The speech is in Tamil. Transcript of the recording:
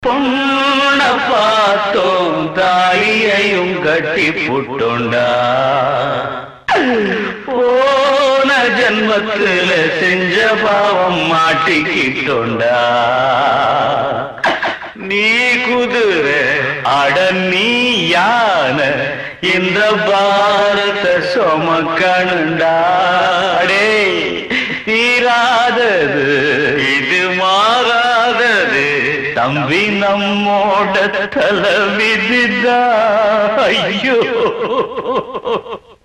பொண்ண பார்த்தோம் தாலியையும் கட்டி புட்டுண்டா போன ஜென்மத்துல செஞ்ச பாவம் மாட்டிக்கிட்டோண்டா நீ குதிரை அட நீ யானை இந்த பாரத சுமக்கணுண்டா டேய், தீராதது இது மாறாதது தம்பி நம்மோட தலை விதிதா ஐயோ